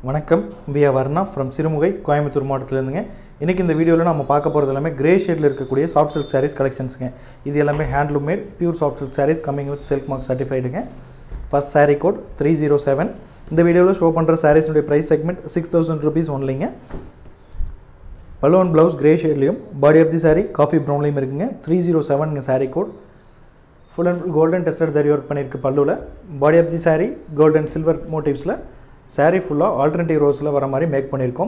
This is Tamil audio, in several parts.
வணக்கம் வியா வர்ணா ஃப்ரம் சிறுமுகை கோயம்புத்தூர் மாவட்டத்திலேருந்துங்க இன்றைக்கி இந்த வீடியோவில் நம்ம பார்க்க போகிறது எல்லாமே கிரே ஷேடில் இருக்கக்கூடிய சாஃப்ட் சில்க் சாரீஸ் கலெக்ஷன்ஸுங்க இது எல்லாமே handloom made pure soft silk sarees coming with silk mark சர்டிஃபைடுங்க first saree code three zero seven இந்த வீடியோவில் ஷோ பண்ணுற சாரீஸுடைய price segment six thousand rupees ஒன்லிங்க பலூன் ப்ளவுஸ் கிரே ஷேட்லேயும் body of the saree coffee ப்ரௌன்லேயும் இருக்குங்க த்ரீ ஜீரோ செவனுங்க saree code full and full golden tested saree work பண்ணியிருக்கு பல்லுவில் body of the saree golden silver மோட்டிவ்ஸில் saree ஃபுல்லாக ஆல்டர்னேட்டிவ் ரோஸில் வர மாதிரி மேக் பண்ணியிருக்கோம்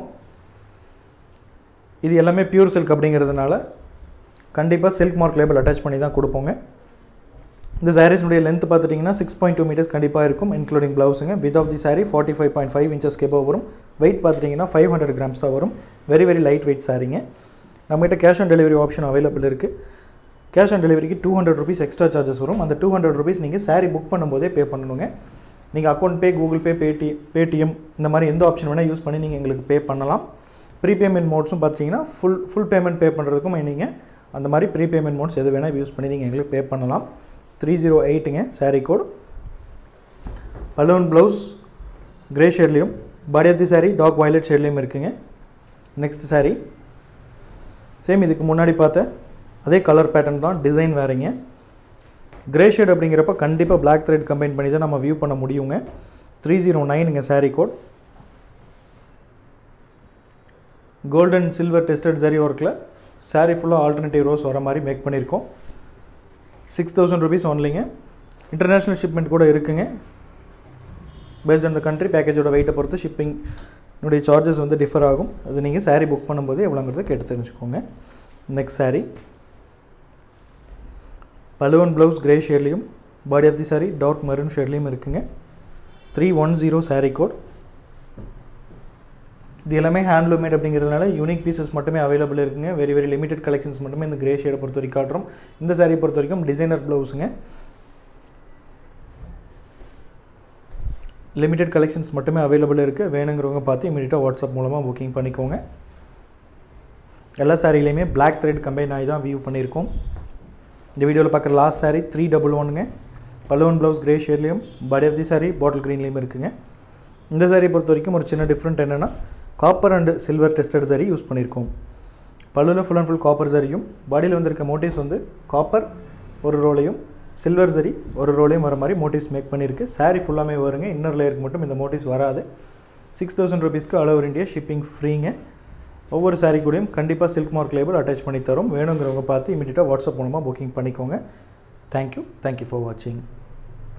இது எல்லாமே பியூர் சில்க் அப்படிங்கிறதுனால கண்டிப்பாக சில்க் மார்க் லேபிள் அட்டாச் பண்ணி தான் கொடுப்போங்க இந்த சாரீஸுடைய லென்த் பார்த்துட்டிங்கன்னா சிக்ஸ் பாயிண்ட் டூ மீட்டர்ஸ் கண்டிப்பாக இருக்கும் இன்க்ளூடிங் ப்ளவுஸுங்க width of the saree forty five point five inches கேபோ வரும் வெயிட் பார்த்துட்டிங்கன்னா ஃபைவ் ஹண்ட்ரட் கிராம்ஸ் தான் வரும் வெரி வெரி லைட் வெயிட் சாரீங்க நம்மகிட்ட cash on delivery option available இருக்குது கேஷ் ஆன் டெலிவரிக்கு two hundred rupees extra charges வரும் அந்த டூ ஹண்ட்ரட் ருபீஸ் நீங்கள் saree புக் பண்ணும்போதே பே பண்ணணுங்க நீங்கள் account pay Google pay Bedi Paytm இந்த மாதிரி எந்த ஆப்ஷன் வேணால் யூஸ் பண்ணி நீங்கள் எங்களுக்கு பே பண்ணலாம் ப்ரீபேமெண்ட் மோட்ஸும் பார்த்தீங்கன்னா ஃபுல் ஃபுல் பேமெண்ட் பே பண்ணுறதுக்கும் நீங்கள் அந்த மாதிரி ப்ரீபேமெண்ட் மோட்ஸ் எது வேணால் யூஸ் பண்ணி நீங்கள் எங்களுக்கு பே பண்ணலாம் த்ரீ ஜீரோ எயிட்டுங்க saree code balloon blouse grey ஷேட்லேயும் body of the saree dark violet ஷேட்லேயும் இருக்குங்க நெக்ஸ்ட் saree சேம் இதுக்கு முன்னாடி பார்த்த அதே கலர் பேட்டர்ன் தான் டிசைன் வேறுங்க கிரே ஷேட் அப்படிங்கிறப்ப கண்டிப்பாக Black thread கம்பைன் பண்ணி தான் நம்ம வியூ பண்ண முடியுங்க த்ரீ ஜீரோ நைனுங்க saree code golden silver tested zari ஒர்க்கில் saree ஃபுல்லாக ஆல்டர்னேட்டிவ் ரோஸ் வர மாதிரி மேக் பண்ணியிருக்கோம் சிக்ஸ் தௌசண்ட் ருபீஸ் ஒன்லிங்க இன்டர்நேஷ்னல் ஷிப்மெண்ட் கூட இருக்குங்க பேஸ்ட் ஆன் த கண்ட்ரி பேக்கேஜோட வெயிட்டை பொறுத்து ஷிப்பிங் உடைய சார்ஜஸ் வந்து டிஃபர் ஆகும் அது நீங்கள் saree புக் பண்ணும்போது எவ்வளோங்கிறத கேட்டு தெரிஞ்சுக்கோங்க next saree balloon blouse grey ஷேட்லேயும் body of the saree dark maroon ஷேட்லேயும் இருக்குங்க three one zero saree code இது எல்லாமே ஹேண்ட்லூம் மேட் அப்படிங்கிறதுனால யூனிக் பீசஸ் மட்டுமே அவைலபிள் இருக்குங்க வெரி வெரி லிமிடெட் கலெக்ஷன்ஸ் மட்டுமே இந்த கிரே ஷேடை பொறுத்த வரைக்கும் காட்டுறோம் இந்த saree பொறுத்த வரைக்கும் டிசைனர் ப்ளவுஸுங்க லிமிடெட் கலெக்ஷன்ஸ் மட்டுமே அவைலபிள் இருக்குது வேணுங்கிறவங்க பார்த்து இமீடியட்டாக வாட்ஸ்அப் மூலமாக புக்கிங் பண்ணிக்கோங்க எல்லா சாரிலையுமே Black thread கம்பைன் ஆகி தான் வியூ பண்ணியிருக்கோம் இந்த வீடியோவில் பார்க்குற லாஸ்ட் saree த்ரீ டபுள் ஒன்னுங்க பலூன் ப்ளவுஸ் கிரே ஷேட்லேயும் பாடி ஆஃப் தி saree பாட்டில் க்ரீன்லேயும் இருக்குங்க இந்த saree பொறுத்த வரைக்கும் ஒரு சின்ன டிஃப்ரெண்ட் என்னென்னா copper and silver tested saree use பண்ணியிருக்கோம் பல்லுவில் ஃபுல் அண்ட் ஃபுல் காப்பர் சரியும் பாடியில் வந்திருக்க மோட்டிவ்ஸ் வந்து காப்பர் ஒரு ரோலையும் சில்வர் சரி ஒரு ரோலையும் வர மாதிரி மோட்டிவ்ஸ் மேக் பண்ணியிருக்கு saree ஃபுல்லாமே வருங்க இன்னர் லேயருக்கு மட்டும் இந்த மோட்டிவ்ஸ் வராது சிக்ஸ் தௌசண்ட் ருபீஸ்க்கு ஆல் ஓவர் இந்தியா ஷிப்பிங் ஃப்ரீங்க ஒவ்வொரு saree கூடயும் கண்டிப்பாக சில்க் மார்க் லேபிள் அட்டாச் பண்ணி தரோம் வேணுங்கிறவங்க பார்த்து இமீடியட்டாக வாட்ஸ்அப் மூலமாக புக்கிங் பண்ணிக்கோங்க தேங்க்யூ தேங்க்யூ ஃபார் வாட்சிங்